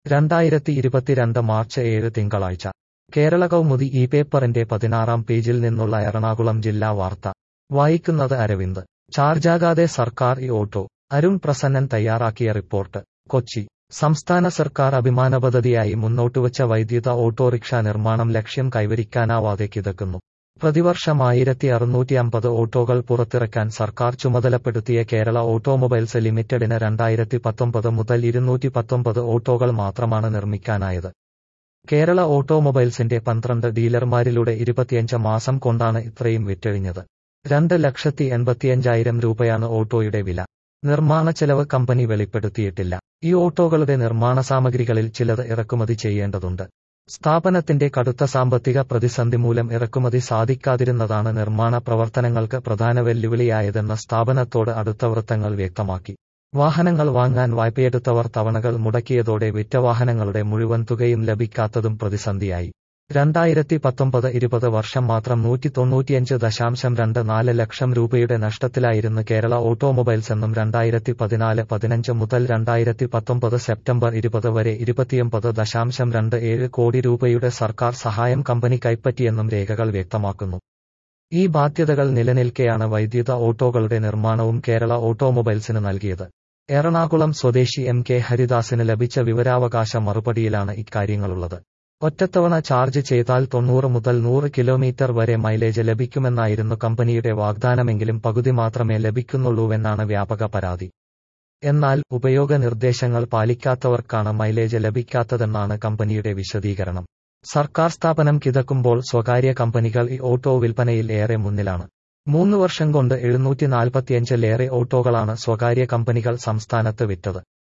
രണ്ടായിരത്തി ഇരുപത്തിരണ്ട് മാർച്ച് ഏഴ് തിങ്കളാഴ്ച കേരള കൗമുദി ഈ പേപ്പറിന്റെ പതിനാറാം പേജിൽ നിന്നുള്ള എറണാകുളം ജില്ലാ വാർത്ത വായിക്കുന്നത് അരവിന്ദ് ചാർജാകാതെ സർക്കാർ ഈ ഓട്ടോ അരുൺ പ്രസന്നൻ തയ്യാറാക്കിയ റിപ്പോർട്ട് കൊച്ചി സംസ്ഥാന സർക്കാർ അഭിമാന പദ്ധതിയായി മുന്നോട്ടുവച്ച വൈദ്യുത ഓട്ടോറിക്ഷ നിർമ്മാണം ലക്ഷ്യം കൈവരിക്കാനാവാതെ കിതക്കുന്നു പ്രതിവർഷം ആയിരത്തി അറുന്നൂറ്റി അമ്പത് ഓട്ടോകൾ പുറത്തിറക്കാൻ സർക്കാർ ചുമതലപ്പെടുത്തിയ കേരള ഓട്ടോമൊബൈൽസ് ലിമിറ്റഡിന് രണ്ടായിരത്തി പത്തൊമ്പത് മുതൽ ഇരുന്നൂറ്റി പത്തൊമ്പത് ഓട്ടോകൾ മാത്രമാണ് നിർമ്മിക്കാനായത് കേരള ഓട്ടോമൊബൈൽസിന്റെ പന്ത്രണ്ട് ഡീലർമാരിലൂടെ ഇരുപത്തിയഞ്ച് മാസം കൊണ്ടാണ് ഇത്രയും വിറ്റഴിഞ്ഞത് രണ്ട് ലക്ഷത്തി എൺപത്തിയഞ്ചായിരം രൂപയാണ് ഓട്ടോയുടെ വില നിർമ്മാണ ചെലവ് കമ്പനി വെളിപ്പെടുത്തിയിട്ടില്ല ഈ ഓട്ടോകളുടെ നിർമ്മാണ സാമഗ്രികളിൽ ചിലത് ഇറക്കുമതി ചെയ്യേണ്ടതുണ്ട് സ്ഥാപനത്തിന്റെ കടുത്ത സാമ്പത്തിക പ്രതിസന്ധി മൂലം ഇറക്കുമതി സാധിക്കാതിരുന്നതാണ് നിർമ്മാണ പ്രവർത്തനങ്ങൾക്ക് പ്രധാന വെല്ലുവിളിയായതെന്ന് സ്ഥാപനത്തോട് അടുത്ത വൃത്തങ്ങൾ വ്യക്തമാക്കി വാഹനങ്ങൾ വാങ്ങാൻ വായ്പയെടുത്തവർ തവണകൾ മുടക്കിയതോടെ വിറ്റ വാഹനങ്ങളുടെ മുഴുവൻ തുകയും ലഭിക്കാത്തതും പ്രതിസന്ധിയായി രണ്ടായിരത്തി പത്തൊമ്പത് ഇരുപത് വർഷം മാത്രം നൂറ്റി തൊണ്ണൂറ്റിയഞ്ച് ദശാംശം രണ്ട് നാല് ലക്ഷം രൂപയുടെ നഷ്ടത്തിലായിരുന്നു കേരള ഓട്ടോമൊബൈൽസ് എന്നും രണ്ടായിരത്തി പതിനാല് പതിനഞ്ച് മുതൽ രണ്ടായിരത്തി പത്തൊമ്പത് സെപ്റ്റംബർ ഇരുപത് വരെ ഇരുപത്തിയൊമ്പത് ദശാംശം രണ്ട് ഏഴ് കോടി രൂപയുടെ സർക്കാർ സഹായം കമ്പനി കൈപ്പറ്റിയെന്നും രേഖകൾ വ്യക്തമാക്കുന്നു ഈ ബാധ്യതകൾ നിലനിൽക്കെയാണ് വൈദ്യുത ഓട്ടോകളുടെ നിർമ്മാണവും കേരള ഓട്ടോമൊബൈൽസിന് നൽകിയത് എറണാകുളം സ്വദേശി എം കെ ഹരിദാസിന് ലഭിച്ച വിവരാവകാശ മറുപടിയിലാണ് ഇക്കാര്യങ്ങളുള്ളത് ഒറ്റത്തവണ ചാർജ് ചെയ്താൽ തൊണ്ണൂറ് മുതൽ നൂറ് കിലോമീറ്റർ വരെ മൈലേജ് ലഭിക്കുമെന്നായിരുന്നു കമ്പനിയുടെ വാഗ്ദാനമെങ്കിലും പകുതി മാത്രമേ ലഭിക്കുന്നുള്ളൂവെന്നാണ് വ്യാപക പരാതി എന്നാൽ ഉപയോഗ നിർദ്ദേശങ്ങൾ പാലിക്കാത്തവർക്കാണ് മൈലേജ് ലഭിക്കാത്തതെന്നാണ് കമ്പനിയുടെ വിശദീകരണം സർക്കാർ സ്ഥാപനം കിതക്കുമ്പോൾ സ്വകാര്യ കമ്പനികൾ ഈ ഓട്ടോ വിൽപ്പനയിൽ ഏറെ മുന്നിലാണ് മൂന്ന് വർഷം കൊണ്ട് എഴുന്നൂറ്റി നാൽപ്പത്തിയഞ്ചിലേറെ ഓട്ടോകളാണ് സ്വകാര്യ കമ്പനികൾ സംസ്ഥാനത്ത് വിറ്റത്